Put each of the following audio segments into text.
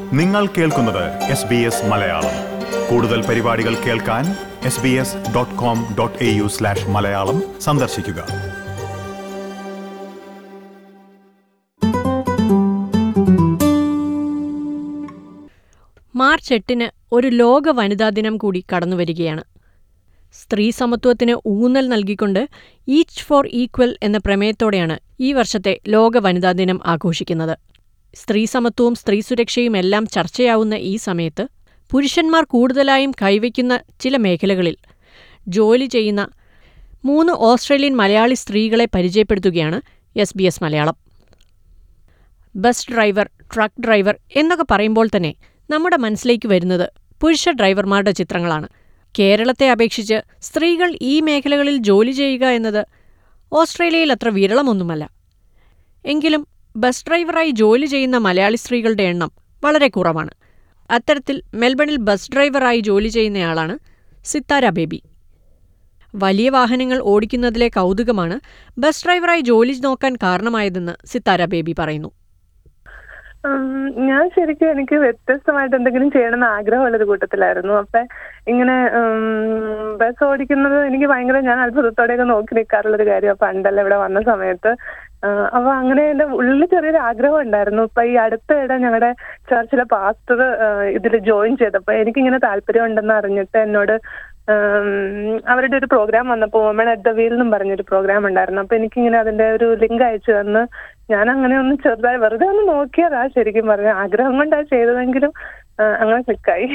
നിങ്ങൾ കേൾക്കുന്നത് S B S Malayalam കൂടുതൽ പരിപാടികൾ കേൾക്കാൻ S B S dot com dot A U slash Malayalam സന്ദർശിക്കുക മാർച്ച് എട്ടിന് ഒരു ലോക വനിതാ ദിനം കൂടി കടന്നുവരികയാണ് സ്ത്രീ സമത്വത്തിന് ഊന്നൽ നൽകിക്കൊണ്ട് ഈച്ച് ഫോർ ഈക്വൽ എന്ന പ്രമേയത്തോടെയാണ് ഈ വർഷത്തെ ലോക വനിതാ ദിനം ആഘോഷിക്കുന്നത് സ്ത്രീ സമത്വവും സ്ത്രീ സുരക്ഷയും എല്ലാം ചർച്ചയാവുന്ന ഈ സമയത്ത് പുരുഷന്മാർ കൂടുതലായും കൈവയ്ക്കുന്ന ചില മേഖലകളിൽ ജോലി ചെയ്യുന്ന മൂന്ന് ഓസ്ട്രേലിയൻ മലയാളി സ്ത്രീകളെ പരിചയപ്പെടുത്തുകയാണ് S B S Malayalam bus driver truck driver എന്നൊക്കെ പറയുമ്പോൾ തന്നെ നമ്മുടെ മനസ്സിലേക്ക് വരുന്നത് പുരുഷ ഡ്രൈവർമാരുടെ ചിത്രങ്ങളാണ് കേരളത്തെ അപേക്ഷിച്ച് സ്ത്രീകൾ ഈ മേഖലകളിൽ ജോലി ചെയ്യുക എന്നത് ഓസ്ട്രേലിയയിൽ അത്ര വിരളമൊന്നുമല്ല എങ്കിലും ബസ് ഡ്രൈവറായി ജോലി ചെയ്യുന്ന മലയാളി സ്ത്രീകളുടെ എണ്ണം വളരെ കുറവാണ് അത്തരത്തിൽ മെൽബണിൽ ബസ് ഡ്രൈവറായി ജോലി ചെയ്യുന്നയാളാണ് സിത്താര ബേബി വലിയ വാഹനങ്ങൾ ഓടിക്കുന്നതിലെ കൗതുകമാണ് ബസ് ഡ്രൈവറായി ജോലി നോക്കാൻ കാരണമായതെന്ന് സിത്താര ബേബി പറയുന്നു ഉം, ഞാൻ ശരിക്കും എനിക്ക് വ്യത്യസ്തമായിട്ട് എന്തെങ്കിലും ചെയ്യണമെന്ന് ആഗ്രഹമുള്ളൊരു കൂട്ടത്തിലായിരുന്നു അപ്പൊ ഇങ്ങനെ ഉം, ബസ് ഓടിക്കുന്നത് എനിക്ക് ഭയങ്കര ഞാൻ അത്ഭുതത്തോടെയൊക്കെ നോക്കി നിൽക്കാറുള്ളൊരു കാര്യം പണ്ടല്ല ഇവിടെ വന്ന സമയത്ത് ആ, അപ്പൊ അങ്ങനെ എന്റെ ഉള്ളിൽ ചെറിയൊരു ആഗ്രഹം ഉണ്ടായിരുന്നു ഇപ്പൊ ഈ അടുത്തിടെ ഞങ്ങളുടെ ചർച്ചിലെ പാസ്റ്റർ ഇതിൽ ജോയിൻ ചെയ്തപ്പോ എനിക്കിങ്ങനെ താല്പര്യം ഉണ്ടെന്ന് അറിഞ്ഞിട്ട് എന്നോട് ഉം, അവരുടെ ഒരു പ്രോഗ്രാം വന്നപ്പോൾ വുമൺ അറ്റ് ദ വീൽ എന്നും പറഞ്ഞൊരു പ്രോഗ്രാം ഉണ്ടായിരുന്നു അപ്പൊ എനിക്കിങ്ങനെ അതിന്റെ ഒരു ലിങ്ക് അയച്ചു തന്ന് ഞാൻ അങ്ങനെ ഒന്ന് ചെറുതായി വെറുതെ ഒന്ന് നോക്കിയതാ ശരിക്കും പറഞ്ഞ ആഗ്രഹം കൊണ്ടാ ചെയ്തതെങ്കിലും ആ, അങ്ങനെ ക്ലിക്കായി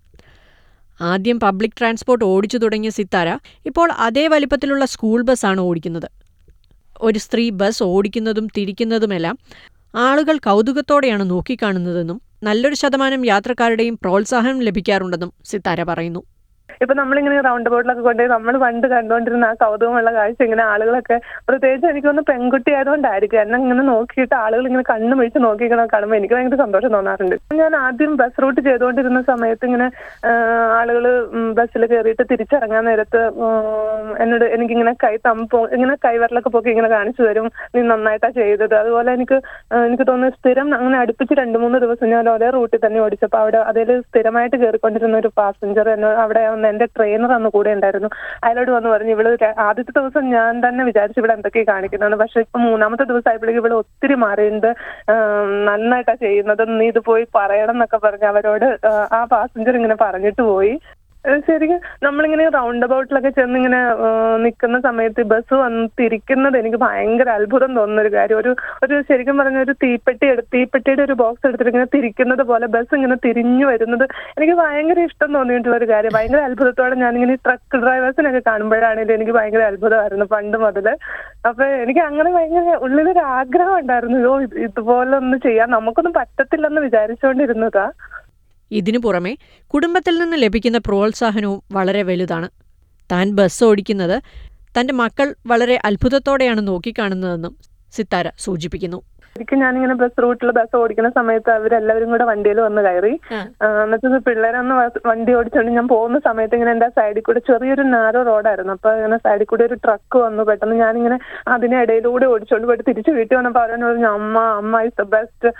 ആദ്യം പബ്ലിക് ട്രാൻസ്പോർട്ട് ഓടിച്ചു തുടങ്ങിയ സിത്താര ഇപ്പോൾ അതേ വലിപ്പത്തിലുള്ള സ്കൂൾ ബസ്സാണ് ഓടിക്കുന്നത് ഒരു സ്ത്രീ ബസ് ഓടിക്കുന്നതും തിരിക്കുന്നതുമെല്ലാം ആളുകൾ കൗതുകത്തോടെയാണ് നോക്കിക്കാണുന്നതെന്നും നല്ലൊരു ശതമാനം യാത്രക്കാരുടെയും പ്രോത്സാഹനം ലഭിക്കാറുണ്ടെന്നും സിത്താര പറയുന്നു ഇപ്പൊ നമ്മളിങ്ങനെ റൗണ്ട് ബോട്ടിലൊക്കെ കൊണ്ടുപോയി നമ്മൾ പണ്ട് കണ്ടുകൊണ്ടിരുന്ന ആ കൗതുകമുള്ള കാഴ്ച ഇങ്ങനെ ആളുകളൊക്കെ പ്രത്യേകിച്ച് എനിക്കൊന്ന് പെൺകുട്ടി ആയതുകൊണ്ടായിരിക്കും എന്നെ ഇങ്ങനെ നോക്കിയിട്ട് ആളുകൾ ഇങ്ങനെ കണ്ണു മിഴിച്ച് നോക്കിക്കണ കാണുമ്പോൾ എനിക്ക് ഭയങ്കര സന്തോഷം തോന്നാറുണ്ട് ഞാൻ ആദ്യം ബസ് റൂട്ട് ചെയ്തുകൊണ്ടിരുന്ന സമയത്ത് ഇങ്ങനെ ആളുകൾ ബസ്സിൽ കയറിയിട്ട് തിരിച്ചിറങ്ങാൻ നേരത്ത് ഉം, എന്നോട് എനിക്കിങ്ങനെ കൈ തമ്പോ ഇങ്ങനെ കൈവരലൊക്കെ പൊക്കി ഇങ്ങനെ കാണിച്ചു തരും നീ നന്നായിട്ടാ ചെയ്തത് അതുപോലെ എനിക്ക് ആ, എനിക്ക് തോന്നുന്നു സ്ഥിരം അങ്ങനെ അടുപ്പിച്ച് രണ്ട് മൂന്ന് ദിവസം ഞാൻ ഒരേ റൂട്ടിൽ തന്നെ ഓടിച്ചപ്പോൾ അവിടെ അതിൽ സ്ഥിരമായിട്ട് കയറിക്കൊണ്ടിരുന്ന ഒരു പാസഞ്ചർ എന്നെ അവിടെ വന്ന് എന്റെ ട്രെയിനർ അന്ന് കൂടെ ഉണ്ടായിരുന്നു അയാളോട് വന്ന് പറഞ്ഞു ഇവള് ര- ആദ്യത്തെ ദിവസം ഞാൻ തന്നെ വിചാരിച്ചു ഇവിടെ എന്തൊക്കെയാ കാണിക്കുന്നതെന്ന് പക്ഷെ ഇപ്പൊ മൂന്നാമത്തെ ദിവസം ആയപ്പോഴേക്കും ഇവിടെ ഒത്തിരി മാറിയിട്ടുണ്ട് ആം, നന്നായിട്ടാ ചെയ്യുന്നത് നീ ഇത് പോയി പറയണം എന്നൊക്കെ പറഞ്ഞ് അവരോട് ആ, ആ പാസഞ്ചർ ഇങ്ങനെ പറഞ്ഞിട്ട് പോയി ഏഹ് ശരിക്കും നമ്മളിങ്ങനെ റൗണ്ട് അബൌട്ടിലൊക്കെ ചെന്ന് ഇങ്ങനെ നിൽക്കുന്ന സമയത്ത് ബസ് വന്ന് തിരിക്കുന്നത് എനിക്ക് ഭയങ്കര അത്ഭുതം തോന്നുന്ന ഒരു കാര്യം ഒരു ഒരു ശരിക്കും പറഞ്ഞ ഒരു തീപ്പെട്ടി എടുത്ത് തീപ്പെട്ടിയുടെ ഒരു ബോക്സ് എടുത്തിട്ട് ഇങ്ങനെ തിരിക്കുന്നത് പോലെ ബസ് ഇങ്ങനെ തിരിഞ്ഞു വരുന്നത് എനിക്ക് ഭയങ്കര ഇഷ്ടം തോന്നിയിട്ടുള്ള ഒരു കാര്യം ഭയങ്കര അത്ഭുതത്തോടെ ഞാനിങ്ങനെ ട്രക്ക് ഡ്രൈവേഴ്സിനൊക്കെ കാണുമ്പോഴാണെങ്കിലും എനിക്ക് ഭയങ്കര അത്ഭുതമായിരുന്നു പണ്ട് മുതല് അപ്പൊ എനിക്ക് അങ്ങനെ ഭയങ്കര ഉള്ളിലൊരു ആഗ്രഹം ഉണ്ടായിരുന്നു യോ ഇത് ഇതുപോലെ ഒന്ന് ചെയ്യാൻ നമുക്കൊന്നും പറ്റത്തില്ലെന്ന് വിചാരിച്ചുകൊണ്ടിരുന്നതാ ഇതിനു പുറമെ കുടുംബത്തിൽ നിന്ന് ലഭിക്കുന്ന പ്രോത്സാഹനവും വളരെ വലുതാണ് താൻ ബസ് ഓടിക്കുന്നത് തന്റെ മക്കൾ വളരെ അത്ഭുതത്തോടെയാണ് നോക്കിക്കാണുന്നതെന്നും സിത്താര സൂചിപ്പിക്കുന്നു ശരിക്കും ഞാനിങ്ങനെ ബസ് റൂട്ടിൽ ബസ് ഓടിക്കുന്ന സമയത്ത് അവരെല്ലാവരും കൂടെ വണ്ടിയിൽ വന്ന് കയറി ആ, എന്നിട്ട് പിള്ളേരൊന്ന് വ- വണ്ടി ഓടിച്ചോണ്ട് ഞാൻ പോകുന്ന സമയത്ത് ഇങ്ങനെ എന്റെ സൈഡിൽ കൂടെ ചെറിയൊരു നാരോ റോഡായിരുന്നു അപ്പൊ ഇങ്ങനെ സൈഡിൽ കൂടെ ഒരു ട്രക്ക് വന്നു പെട്ടെന്ന് ഞാനിങ്ങനെ അതിന് ഇടയിലൂടെ ഓടിച്ചോണ്ട് പോയിട്ട് തിരിച്ച് വീട്ടിൽ വന്നപ്പോ അവരോട് പറഞ്ഞു അമ്മ അമ്മ ഇസ് ദ ബെസ്റ്റ്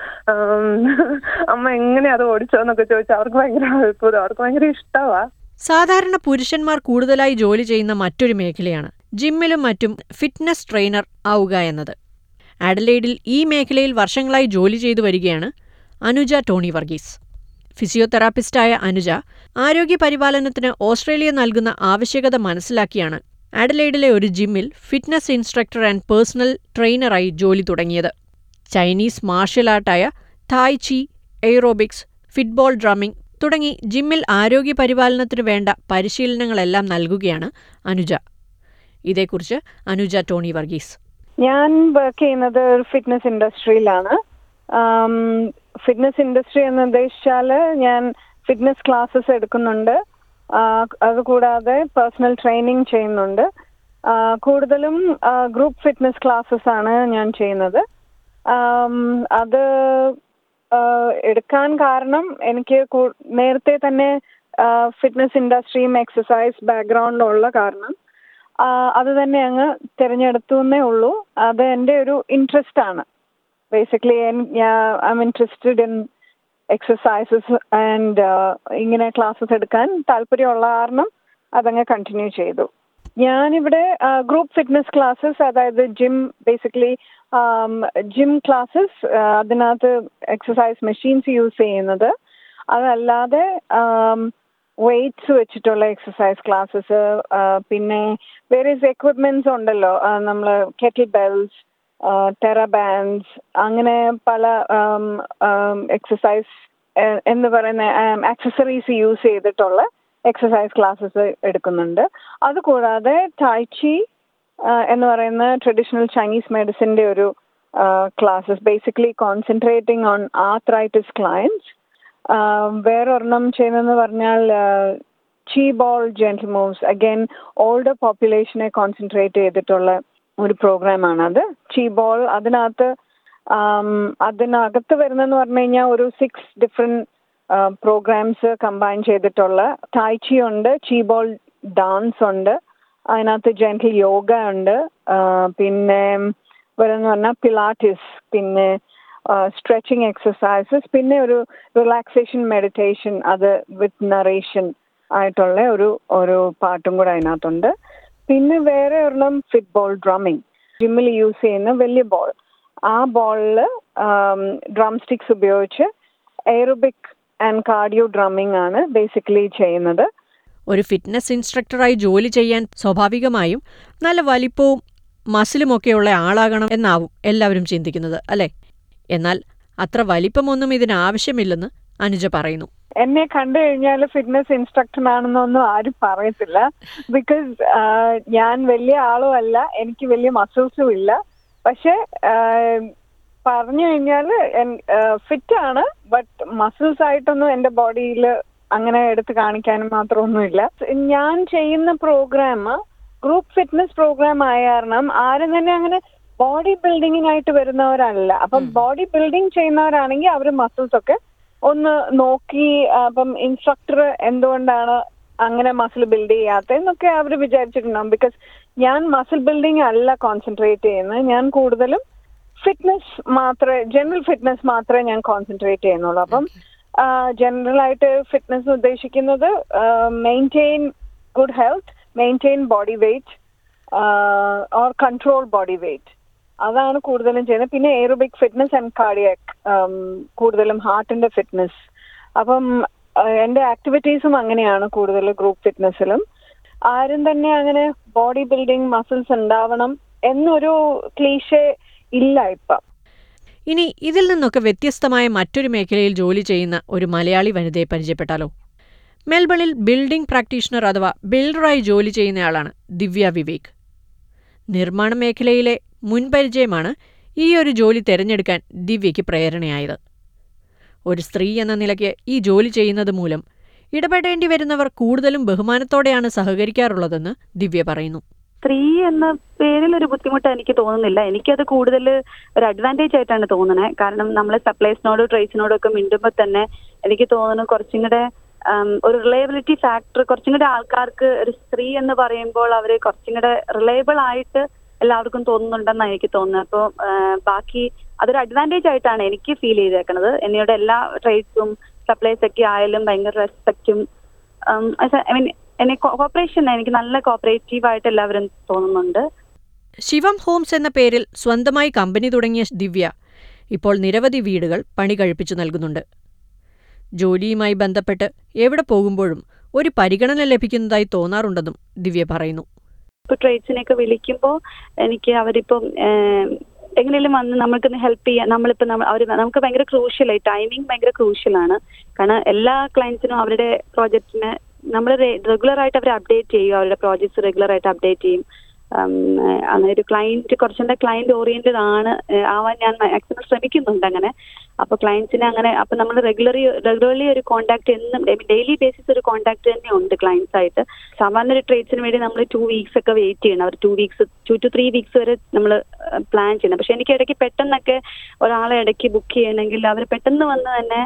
അമ്മ എങ്ങനെയാ അത് ഓടിച്ചോന്നൊക്കെ ചോദിച്ചു അവർക്ക് ഭയങ്കര അത്ഭുതം അവർക്ക് ഭയങ്കര ഇഷ്ടമാ സാധാരണ പുരുഷന്മാർ കൂടുതലായി ജോലി ചെയ്യുന്ന മറ്റൊരു മേഖലയാണ് ജിമ്മിലും മറ്റും ഫിറ്റ്നസ് ട്രെയിനർ ആവുക എന്നത് ആഡലേഡിൽ ഈ മേഖലയിൽ വർഷങ്ങളായി ജോലി ചെയ്തു വരികയാണ് അനുജ ടോണി വർഗീസ് ഫിസിയോതെറാപ്പിസ്റ്റായ അനുജ ആരോഗ്യ പരിപാലനത്തിന് ഓസ്ട്രേലിയ നൽകുന്ന ആവശ്യകത മനസ്സിലാക്കിയാണ് ആഡലേഡിലെ ഒരു ജിമ്മിൽ ഫിറ്റ്നസ് ഇൻസ്ട്രക്ടർ ആൻഡ് പേഴ്സണൽ ട്രെയിനറായി ജോലി തുടങ്ങിയത് ചൈനീസ് മാർഷ്യൽ ആർട്ടായ തായ് ചി എയ്റോബിക്സ് ഫുട്ബോൾ ഡ്രമ്മിംഗ് തുടങ്ങി ജിമ്മിൽ ആരോഗ്യ പരിപാലനത്തിനു വേണ്ട പരിശീലനങ്ങളെല്ലാം നൽകുകയാണ് അനുജ ഇതേക്കുറിച്ച് അനുജ ടോണി വർഗീസ് ഞാൻ വർക്ക് ചെയ്യുന്നത് ഒരു ഫിറ്റ്നസ് ഇൻഡസ്ട്രിയിലാണ് ഫിറ്റ്നസ് ഇൻഡസ്ട്രി എന്ന് ഉദ്ദേശിച്ചാൽ ഞാൻ ഫിറ്റ്നസ് ക്ലാസ്സസ് എടുക്കുന്നുണ്ട് ആഹ് അതുകൂടാതെ പേഴ്സണൽ ട്രെയിനിങ് ചെയ്യുന്നുണ്ട് ആഹ് കൂടുതലും ഗ്രൂപ്പ് ഫിറ്റ്നസ് ക്ലാസ്സസ് ആണ് ഞാൻ ചെയ്യുന്നത് ആം, അത് ആഹ് എടുക്കാൻ കാരണം എനിക്ക് കൂ- നേരത്തെ തന്നെ ഫിറ്റ്നസ് ഇൻഡസ്ട്രിയും എക്സസൈസ് ബാക്ക്ഗ്രൗണ്ടിലുള്ള കാരണം ആ, അത് തന്നെ അങ്ങ് തിരഞ്ഞെടുത്തു എന്നേ ഉള്ളൂ അത് എൻ്റെ ഒരു ഇൻട്രസ്റ്റ് ആണ് basically I am interested in exercises and ഇങ്ങനെ ക്ലാസ്സസ് എടുക്കാൻ താല്പര്യമുള്ള കാരണം അതങ്ങ് കണ്ടിന്യൂ ചെയ്തു ഞാനിവിടെ ഗ്രൂപ്പ് ഫിറ്റ്നസ് ക്ലാസ്സസ് അതായത് ജിം ബേസിക്കലി ജിം ക്ലാസ്സസ് അതിനകത്ത് എക്സസൈസ് മെഷീൻസ് യൂസ് ചെയ്യുന്നത് അതല്ലാതെ വെയ്റ്റ്സ് വെച്ചിട്ടുള്ള എക്സസൈസ് ക്ലാസ്സസ് പിന്നെ വേരിയസ് എക്വിപ്മെന്റ്സ് ഉണ്ടല്ലോ നമ്മൾ കെറ്റിൽ ബെൽസ് ടെറബാൻഡ്സ് അങ്ങനെ പല എക്സസൈസ് എന്ന് പറയുന്ന ആക്സസറീസ് യൂസ് ചെയ്തിട്ടുള്ള എക്സസൈസ് ക്ലാസ്സസ് എടുക്കുന്നുണ്ട് അതുകൂടാതെ ടൈച്ചി എന്ന് പറയുന്ന ട്രഡീഷണൽ ചൈനീസ് മെഡിസിന്റെ ഒരു classes basically concentrating on arthritis clients വേറൊരെണ്ണം ചെയ്യുന്നതെന്ന് പറഞ്ഞാൽ chi ball gentle moves again older പോപ്പുലേഷനെ കോൺസെൻട്രേറ്റ് ചെയ്തിട്ടുള്ള ഒരു പ്രോഗ്രാമാണ് അത് ചീ ബോൾ അതിനകത്ത് അതിനകത്ത് വരുന്നതെന്ന് പറഞ്ഞു കഴിഞ്ഞാൽ ഒരു സിക്സ് ഡിഫറെന്റ് പ്രോഗ്രാംസ് കമ്പൈൻ ചെയ്തിട്ടുള്ള ടൈച്ചി ഉണ്ട് ചീ ബോൾ ഡാൻസ് ഉണ്ട് അതിനകത്ത് ജെന്റിൽ യോഗ ഉണ്ട് പിന്നെ വരുന്ന പറഞ്ഞാൽ പിലാറ്റിസ് പിന്നെ സ്ട്രെച്ചിങ് എക്സസൈസസ് പിന്നെ ഒരു റിലാക്സേഷൻ മെഡിറ്റേഷൻ അത് വിത്ത് നറേഷൻ ആയിട്ടുള്ള ഒരു ഒരു പാട്ടും കൂടെ അതിനകത്തുണ്ട് പിന്നെ വേറെ ഒരെണ്ണം ഫിറ്റ് ബോൾ ഡ്രമ്മിങ് ജിമ്മിൽ യൂസ് ചെയ്യുന്ന വലിയ ബോൾ ആ ബോളിൽ ഡ്രം സ്റ്റിക്സ് ഉപയോഗിച്ച് എയറോബിക് ആൻഡ് കാർഡിയോ ഡ്രമ്മിംഗ് ആണ് ബേസിക്കലി ചെയ്യുന്നത് ഒരു ഫിറ്റ്നസ് ഇൻസ്ട്രക്ടറായി ജോലി ചെയ്യാൻ സ്വാഭാവികമായും നല്ല വലിപ്പവും മസിലുമൊക്കെയുള്ള ആളാകണം എന്നാവും എല്ലാവരും ചിന്തിക്കുന്നത് അല്ലേ എന്നാൽ അത്ര വലിപ്പമൊന്നും ഇതിന് ആവശ്യമില്ലെന്ന് അനുജ പറയുന്നു എന്നെ കണ്ടു കഴിഞ്ഞാൽ ഫിറ്റ്നസ് ഇൻസ്ട്രക്ടർ ആണെന്നൊന്നും ആരും പറയത്തില്ല ബിക്കോസ് ഞാൻ വലിയ ആളും അല്ല എനിക്ക് വലിയ മസിൽസും ഇല്ല പക്ഷെ പറഞ്ഞു കഴിഞ്ഞാൽ ഫിറ്റ് ആണ് ബട്ട് മസിൽസ് ആയിട്ടൊന്നും എന്റെ ബോഡിയിൽ അങ്ങനെ എടുത്ത് കാണിക്കാനും മാത്രമൊന്നുമില്ല ഞാൻ ചെയ്യുന്ന പ്രോഗ്രാം ഗ്രൂപ്പ് ഫിറ്റ്നസ് പ്രോഗ്രാം ആയ കാരണം ആരും തന്നെ അങ്ങനെ ബോഡി ബിൽഡിങ്ങിനായിട്ട് വരുന്നവരല്ല അപ്പം ബോഡി ബിൽഡിംഗ് ചെയ്യുന്നവരാണെങ്കിൽ അവർ മസിൽസ് ഒക്കെ ഒന്ന് നോക്കി അപ്പം ഇൻസ്ട്രക്ടർ എന്തുകൊണ്ടാണ് അങ്ങനെ മസിൽ ബിൽഡ് ചെയ്യാത്തതെന്നൊക്കെ അവർ വിചാരിച്ചിട്ടുണ്ടാവും ബിക്കോസ് ഞാൻ മസിൽ ബിൽഡിംഗ് അല്ല കോൺസെൻട്രേറ്റ് ചെയ്യുന്നത് ഞാൻ കൂടുതലും ഫിറ്റ്നസ് മാത്രമേ ജനറൽ ഫിറ്റ്നസ് മാത്രമേ ഞാൻ കോൺസെൻട്രേറ്റ് ചെയ്യുന്നുള്ളൂ അപ്പം ജനറൽ ആയിട്ട് ഫിറ്റ്നസ് ഉദ്ദേശിക്കുന്നത് maintain good health maintain body weight or control body weight അതാണ് കൂടുതലും ചെയ്യുന്നത് പിന്നെ എയറോബിക് ഫിറ്റ്നസ് ആൻഡ് കാർഡിയാക് കൂടുതലും ഹാർട്ടിന്റെ ഫിറ്റ്നസ് അപ്പം എന്റെ ആക്ടിവിറ്റീസും അങ്ങനെയാണ് കൂടുതൽ ഗ്രൂപ്പ് ഫിറ്റ്നസ്സിലും ആരും തന്നെ അങ്ങനെ ബോഡി ബിൽഡിംഗ് മസിൽസ് ഉണ്ടാവണം എന്നൊരു ക്ലീഷേ ഇല്ല ഇപ്പം ഇനി ഇതിൽ നിന്നൊക്കെ വ്യത്യസ്തമായ മറ്റൊരു മേഖലയിൽ ജോലി ചെയ്യുന്ന ഒരു മലയാളി വനിതയെ പരിചയപ്പെട്ടാലോ മെൽബണിൽ ബിൽഡിംഗ് പ്രാക്ടീഷണർ അഥവാ ബിൽഡറായി ജോലി ചെയ്യുന്നയാളാണ് ദിവ്യ വിവേക് നിർമ്മാണ മേഖലയിലെ മുൻപരിചയമാണ് ഈ ഒരു ജോലി തിരഞ്ഞെടുക്കാൻ ദിവ്യയ്ക്ക് പ്രേരണയായത് ഒരു സ്ത്രീ എന്ന നിലയ്ക്ക് ഈ ജോലി ചെയ്യുന്നത് മൂലം ഇടപെടേണ്ടി വരുന്നവർ കൂടുതലും ബഹുമാനത്തോടെയാണ് സഹകരിക്കാറുള്ളതെന്ന് ദിവ്യ പറയുന്നു സ്ത്രീ എന്ന പേരിൽ ഒരു ബുദ്ധിമുട്ട് എനിക്ക് തോന്നുന്നില്ല എനിക്കത് കൂടുതൽ ഒരു അഡ്വാൻറ്റേജ് ആയിട്ടാണ് തോന്നുന്നത് കാരണം നമ്മൾ സപ്ലൈസിനോടും ട്രേസിനോടും ഒക്കെ മിണ്ടുമ്പോൾ തന്നെ എനിക്ക് തോന്നുന്നു കുറച്ചും കൂടെ ഒരു റിലയബിലിറ്റി ഫാക്ടർ കുറച്ചും കൂടെ ആൾക്കാർക്ക് ഒരു സ്ത്രീ എന്ന് പറയുമ്പോൾ അവർ കുറച്ചും കൂടെ റിലയബിൾ ആയിട്ട് എല്ലാവർക്കും തോന്നുന്നുണ്ടെന്നാണ് എനിക്ക് തോന്നുന്നത് അപ്പോൾ ബാക്കി അതൊരു അഡ്വാൻറ്റേജ് ആയിട്ടാണ് എനിക്ക് ഫീൽ ചെയ്തേക്കുന്നത് എന്നോട് എല്ലാ ട്രേഡ്സും സപ്ലൈസ് ഒക്കെ ആയാലും ഭയങ്കര റെസ്പെക്റ്റും ഐ മീൻ എന്നെ കോപ്പറേഷൻ എനിക്ക് നല്ല കോപ്പറേറ്റീവ് ആയിട്ട് എല്ലാവരും തോന്നുന്നുണ്ട് ശിവം ഹോംസ് എന്ന പേരിൽ സ്വന്തമായി കമ്പനി തുടങ്ങിയ ദിവ്യ ഇപ്പോൾ നിരവധി വീടുകൾ പണി കഴിപ്പിച്ചു നൽകുന്നുണ്ട് ജോലിയുമായി ബന്ധപ്പെട്ട് എവിടെ പോകുമ്പോഴും ഒരു പരിഗണന ലഭിക്കുന്നതായി തോന്നാറുണ്ടെന്നും ദിവ്യ പറയുന്നു ഇപ്പൊ ട്രേഡ്സിനെയൊക്കെ വിളിക്കുമ്പോൾ എനിക്ക് അവരിപ്പം എങ്ങനെയും വന്ന് നമ്മൾക്കൊന്ന് ഹെൽപ്പ് ചെയ്യാൻ നമ്മളിപ്പോൾ നമ്മൾ അവർ നമുക്ക് ഭയങ്കര ക്രൂഷ്യലായി ടൈമിംഗ് ഭയങ്കര ക്രൂഷ്യലാണ് കാരണം എല്ലാ ക്ലയൻസിനും അവരുടെ പ്രോജക്റ്റിന് നമ്മൾ റെഗുലർ ആയിട്ട് അവർ അപ്ഡേറ്റ് ചെയ്യും അവരുടെ പ്രോജക്ട്സ് റെഗുലർ ആയിട്ട് അപ്ഡേറ്റ് ചെയ്യും അങ്ങനെ ഒരു ക്ലയന്റ് കുറച്ചുകൂടെ ക്ലയന്റ് ഓറിയന്റഡ് ആണ് ആവാൻ ഞാൻ മാക്സിമം ശ്രമിക്കുന്നുണ്ട് അങ്ങനെ അപ്പൊ ക്ലയൻസിനെ അങ്ങനെ അപ്പൊ നമ്മൾ റെഗുലറി റെഗുലർലി ഒരു കോൺടാക്ട് എന്നും ഡെയിലി ബേസിസ് ഒരു കോൺടാക്ട് തന്നെ ഉണ്ട് ക്ലയൻസ് ആയിട്ട് സാമാന്യ ഒരു ട്രേഡ്സിന് വേണ്ടി നമ്മൾ ടു വീക്സ് ഒക്കെ വെയിറ്റ് ചെയ്യണം അവർ two weeks two two three weeks വരെ നമ്മൾ പ്ലാൻ ചെയ്യണം പക്ഷെ എനിക്ക് ഇടയ്ക്ക് പെട്ടെന്നൊക്കെ ഒരാളെ ഇടയ്ക്ക് ബുക്ക് ചെയ്യണമെങ്കിൽ അവർ പെട്ടെന്ന് വന്ന് തന്നെ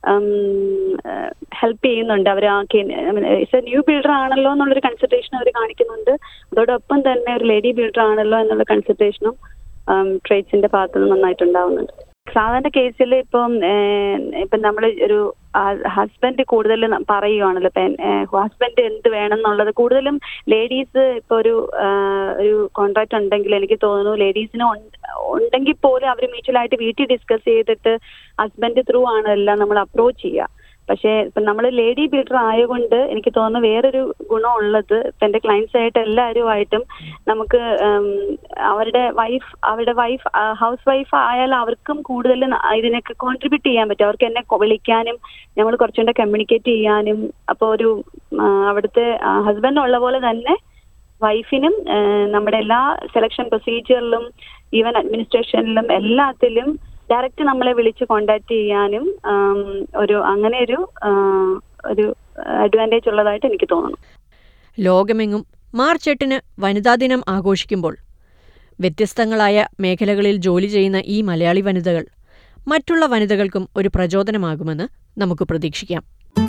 ഹെൽപ്പ് ചെയ്യുന്നുണ്ട് അവർ ആ ന്യൂ ബിൽഡർ ആണല്ലോ എന്നുള്ളൊരു കൺസിഡറേഷൻ അവർ കാണിക്കുന്നുണ്ട് അതോടൊപ്പം തന്നെ ഒരു ലേഡി ബിൽഡർ ആണല്ലോ എന്നുള്ള കൺസിഡറേഷനും ട്രേഡ്സിന്റെ ഭാഗത്തുനിന്ന് നന്നായിട്ടുണ്ടാവുന്നുണ്ട് സാധാരണ കേസിൽ ഇപ്പം ഏഹ്, ഇപ്പം നമ്മൾ ഒരു ഹസ്ബൻഡ് കൂടുതൽ പറയുവാണല്ലോ ഇപ്പം ഹസ്ബൻഡ് എന്ത് വേണം എന്നുള്ളത് കൂടുതലും ലേഡീസ് ഇപ്പൊ ഒരു ആഹ്, ഒരു കോൺട്രാക്ട് ഉണ്ടെങ്കിൽ എനിക്ക് തോന്നുന്നു ലേഡീസിന് ഉണ്ടെങ്കിൽ പോലും അവർ മ്യൂച്വലായിട്ട് വീട്ടിൽ ഡിസ്കസ് ചെയ്തിട്ട് ഹസ്ബൻഡ് ത്രൂ ആണ് എല്ലാം നമ്മൾ അപ്രോച്ച് ചെയ്യുക പക്ഷേ ഇപ്പം നമ്മൾ ലേഡി ബീഡർ ആയതുകൊണ്ട് എനിക്ക് തോന്നുന്നു വേറൊരു ഗുണമുള്ളത് ഇപ്പം എൻ്റെ ക്ലയൻസ് ആയിട്ട് എല്ലാവരുമായിട്ടും നമുക്ക് ഉം, അവരുടെ വൈഫ് അവരുടെ വൈഫ് ഹൗസ് വൈഫ് ആയാൽ അവർക്കും കൂടുതൽ ന- ഇതിനൊക്കെ കോൺട്രിബ്യൂട്ട് ചെയ്യാൻ പറ്റും അവർക്ക് എന്നെ കൊ- വിളിക്കാനും നമ്മൾ കുറച്ചുകൂടെ കമ്മ്യൂണിക്കേറ്റ് ചെയ്യാനും അപ്പോൾ ഒരു ആ, അവിടുത്തെ ഹസ്ബൻഡ് ഉള്ള പോലെ തന്നെ വൈഫിനും നമ്മുടെ എല്ലാ സെലക്ഷൻ പ്രൊസീജിയറിലും ഈവൻ അഡ്മിനിസ്ട്രേഷനിലും എല്ലാത്തിലും ഡയറക്റ്റ് നമ്മളെ വിളിച്ച് കോണ്ടാക്ട് ചെയ്യാനും ആം, ഒരു അങ്ങനെ ഒരു ആ, ഒരു അഡ്വാൻറ്റേജ് ഉള്ളതായിട്ട് എനിക്ക് തോന്നുന്നു ലോകമെങ്ങും മാർച്ച് എട്ടിന് വനിതാ ദിനം ആഘോഷിക്കുമ്പോൾ വ്യത്യസ്തങ്ങളായ മേഖലകളിൽ ജോലി ചെയ്യുന്ന ഈ മലയാളി വനിതകൾ മറ്റുള്ള വനിതകൾക്കും ഒരു പ്രചോദനമാകുമെന്ന് നമുക്ക് പ്രതീക്ഷിക്കാം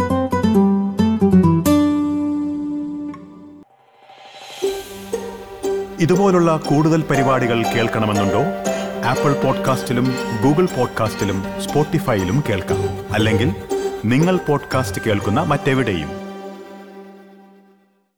ഇതുപോലുള്ള കൂടുതൽ പരിപാടികൾ കേൾക്കണമെന്നുണ്ടോ ആപ്പിൾ പോഡ്കാസ്റ്റിലും ഗൂഗിൾ പോഡ്കാസ്റ്റിലും സ്പോട്ടിഫൈയിലും കേൾക്കാം അല്ലെങ്കിൽ നിങ്ങൾ പോഡ്കാസ്റ്റ് കേൾക്കുന്ന മറ്റെവിടെയും